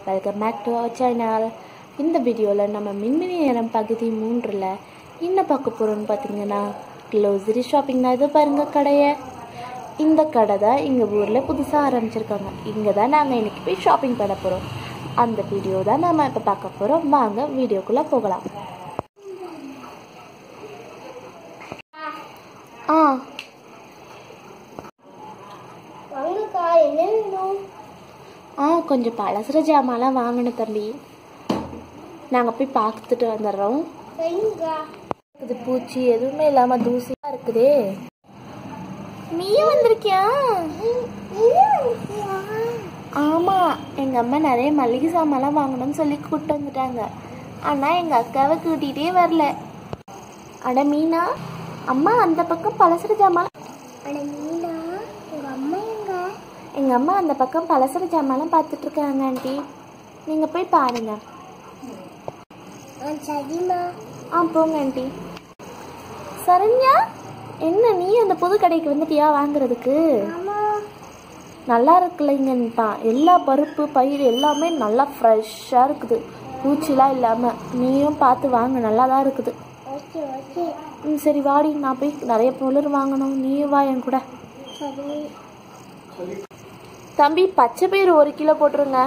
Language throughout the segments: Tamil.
Welcome back to our channel இந்த வீடியோவில் நம்ம மின்மினி நேரம் பகுதி மூன்றில் என்ன பார்க்க போகிறோம்னு பார்த்தீங்கன்னா க்ளோசரி ஷாப்பிங் தான் இது பாருங்க கடையை இந்த கடை தான் எங்கள் ஊரில் புதுசாக ஆரம்பிச்சிருக்காங்க இங்கே தான் நாங்கள் இன்னைக்கு போய் ஷாப்பிங் பண்ண போகிறோம் அந்த வீடியோ தான் நம்ம இப்போ பார்க்க போகிறோம் வாங்க வீடியோக்குள்ளே போகலாம் ஆ வாங்கக்கா என்ன வேணும் ஆ கொஞ்சம் பலசர ஜாமான்லாம் வாங்கணும் தம்பி நாங்கள் போய் பார்த்துட்டு வந்துடுறோம் சரிங்கக்கா இது பூச்சி எதுவுமே இல்லாமல் தூசியாக இருக்குதே நீயும் வந்திருக்கியா ஆமாம் எங்கள் அம்மா நிறைய மளிகை சாமான்லாம் வாங்கணும்னு சொல்லி கூப்பிட்டு வந்துட்டாங்க ஆனால் எங்கள் அக்காவை கூட்டிகிட்டே வரல அட மீனா அம்மா அந்த பக்கம் பலசர ஜாமான் அட மீனா உங்க அம்மா எங்க எங்கள் அம்மா அந்த பக்கம் பலசர ஜாமான்லாம் பார்த்துட்டு இருக்காங்க ஆண்டி நீங்கள் போய் பாருங்க ஆ சரிம்மா ஆ போங்க ஆண்டி சரண்யா என்ன நீ அந்த புது கடைக்கு வந்துட்டியா வாங்குறதுக்கு ஆமா நல்லா இருக்குல்லைங்கப்பா எல்லா பருப்பு பயிர் எல்லாமே நல்லா ஃப்ரெஷ்ஷாக இருக்குது பூச்சிலாம் இல்லாமல் நீயும் பார்த்து வாங்க நல்லா தான் இருக்குது ஓகே ஓகே ம் சரி வாடி நான் போய் நிறைய பொருள் வாங்கணும் நீயும் வா என் கூட சரி தம்பி பச்சை பயிறு ஒரு கிலோ போட்டுருங்க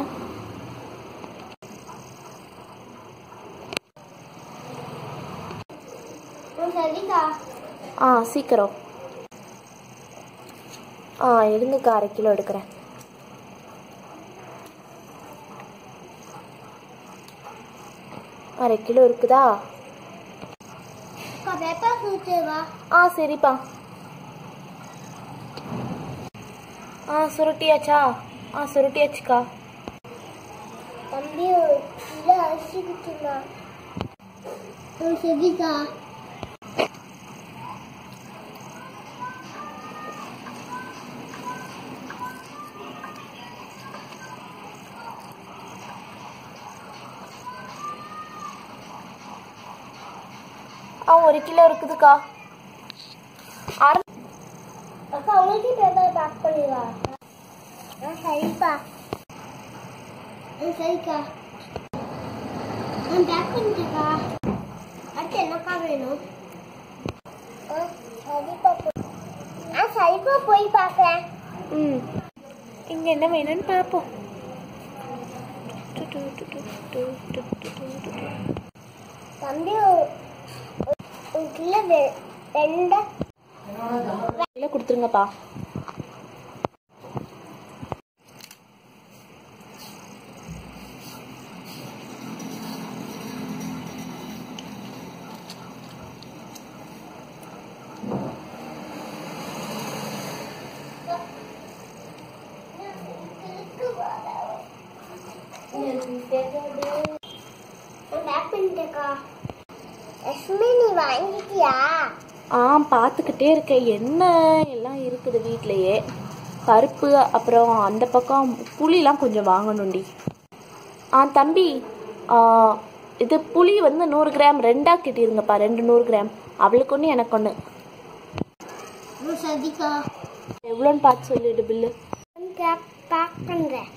ம் சரிக்கா ஆ சீக்கிரம் ஆ எடுங்கக்கா அரை கிலோ எடுக்கிறேன் அரை கிலோ இருக்குதா அக்கா பேப்பர் கொடுத்து வா ஆ சரிப்பா ஆ சுருட்டியாச்சா ஆ சுருட்டியாச்சுக்கா தம்பி ஒரு கிலோ அரிசி கொடுத்துருமா ம் சரிக்கா ஆ ஒரு கிலோ இருக்குதுக்கா அரை அக்கா உங்களுக்கு பேப்பர் பேக் பண்ணிடுவா ஆ சரிப்பா ம் சரிக்கா ம் பேக் பண்ணிட்டேக்கா அடுத்து என்னக்கா வேணும் ஆ சரிப்பா போய் ஆ சரிப்பா போய் பார்க்குறேன் ம் இங்கே என்ன வேணும்னு பார்ப்போம் டு, டு, டு, டு, டு, டு, டு, டு, டு, டு. தம்பி ஒரு- ஒரு- ஒரு கிலோ வெ- வெண்டை கிலோ கொடுத்துருங்கப்பா நான் பேக் பண்ணிட்டேக்கா லட்சுமி நீ வாங்கிட்டியா ஆ பார்த்துக்கிட்டே இருக்கேன் என்ன எல்லாம் இருக்குது வீட்லயே பருப்பு அப்புறம் அந்த பக்கம் புளிலாம் கொஞ்சம் வாங்கணும்டி ஆ தம்பி ஆ, இது புளி வந்து நூறு கிராம் ரெண்டா கிட்டிருங்கப்பா ரெண்டு நூறு கிராம் அவளுக்கு ஒன்று எனக்கு ஒன்று ம் சரிக்கா எவ்வளோன்னு பார்த்து சொல்லிடு பில்லு பேக் பேக் பண்ணுறேன்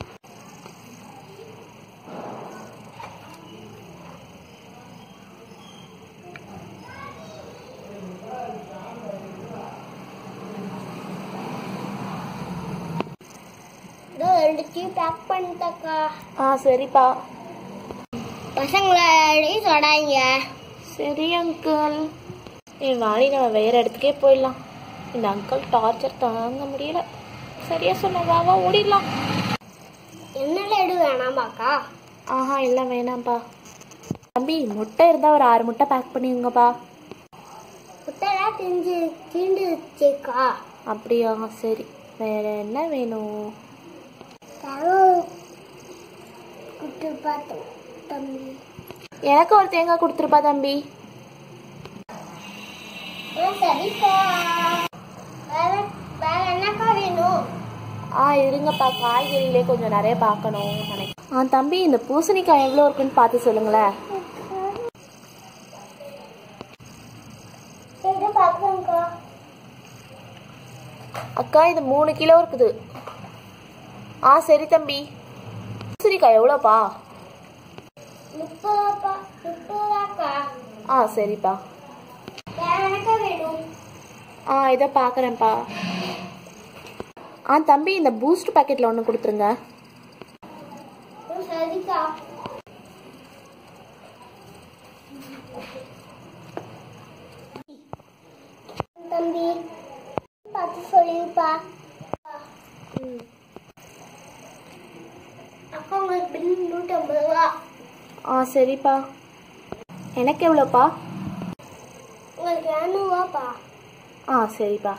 இதோ ரெண்டுத்தையும் பேக் பண்ணிட்டக்கா ஆ சரிப்பா பசங்கள சொடாங்க சரி அங்கிள் என் வாணி நம்ம வேற இடத்துக்கே போயிடலாம் இந்த அங்கிள் டார்ச்சர் தாங்க முடியல சரியா சொன்ன வா வா ஓடிடலாம் என்ன லடு வேணாமாக்கா ஆஹா இல்லை வேணாம்ப்பா தம்பி முட்டை இருந்தால் ஒரு ஆறு முட்டை பேக் பண்ணிருங்கப்பா புத்தெல்லாம் திஞ்சு தீண்டு வச்சேக்கா அப்படியா சரி வேற என்ன வேணும் குட்டு பார்த்தோம் தம்பி எனக்கு ஒரு தேங்காய் கொடுத்துருப்பா தம்பி ஆ சரிக்கா வேற வேற என்னக்கா வேணும் ஆ இருங்கப்பா காய்கறியிலே கொஞ்சம் நிறைய பார்க்கணும் நினைக்கிறேன் ஆ தம்பி இந்த பூசணிக்காய் எவ்வளோ இருக்குன்னு பார்த்து சொல்லுங்களேன் இது பார்க்குறேங்க்கா அக்கா இது மூணு கிலோ இருக்குது ஆ சரி தம்பி கத்திரிக்காய் எவ்வளோப்பா முப்பது ரூபாப்பா முப்பது ரூபாக்கா ஆ சரிப்பா வேற என்னக்கா வேணும் ஆ இதை பார்க்குறேன்ப்பா ஆ தம்பி இந்த பூஸ்ட் பாக்கெட்டில் ஒன்று கொடுத்துருங்க ம், சரிக்கா தம்பி பார்த்து சொல்லிருப்பா அக்கா உங்களுக்கு பில் நூற்றி ஐம்பது ரூபா ஆ சரிப்பா எனக்கு எவ்வளோப்பா உங்களுக்கு இரநூறுவாப்பா ஆ சரிப்பா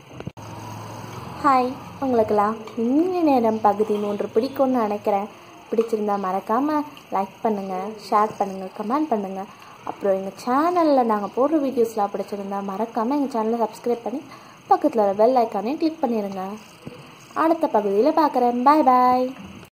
ஹாய் உங்களுக்கெல்லாம் இன்னி நேரம் பகுதி மூன்று பிடிக்கும்னு நினைக்கிறேன் பிடிச்சிருந்தா மறக்காமல் லைக் பண்ணுங்கள் ஷேர் பண்ணுங்கள் கமெண்ட் பண்ணுங்கள் அப்புறம் எங்கள் சேனலில் நாங்கள் போடுற வீடியோஸ்லாம் பிடிச்சிருந்தா மறக்காமல் எங்கள் சேனலை சப்ஸ்கிரைப் பண்ணி பக்கத்தில் வர பெல் ஐக்கானையும் கிளிக் பண்ணிடுங்க அடுத்த பகுதியில் பார்க்குறேன் பாய் பாய்